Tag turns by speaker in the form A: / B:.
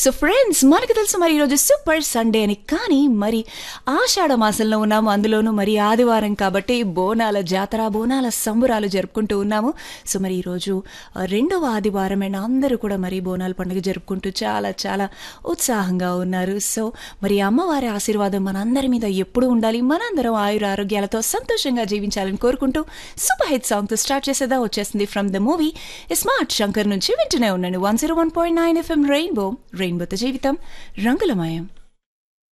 A: so friends మనకు తెలుసు మరి ఈరోజు సూపర్ సండే అని కానీ మరి ఆషాఢ మాసంలో ఉన్నాము అందులోనూ మరి ఆదివారం కాబట్టి బోనాల జాతర బోనాల సంబురాలు జరుపుకుంటూ ఉన్నాము సో మరి ఈరోజు ఆ, రెండవ ఆదివారం అండ్ అందరూ కూడా మరి బోనాల పండుగ జరుపుకుంటూ చాలా చాలా ఉత్సాహంగా ఉన్నారు సో మరి అమ్మవారి ఆశీర్వాదం మనందరి మీద ఎప్పుడు ఉండాలి మనందరం ఆయుర ఆరోగ్యాలతో సంతోషంగా జీవించాలని కోరుకుంటూ సూపర్ హిట్ సాంగ్తో స్టార్ట్ చేసేదా వచ్చేసింది from the movie smart Shankar నుంచి వింటూనే ఉన్నాను one zero one point nine FM rainbow రెయిన్బోతో జీవితం రంగులమయం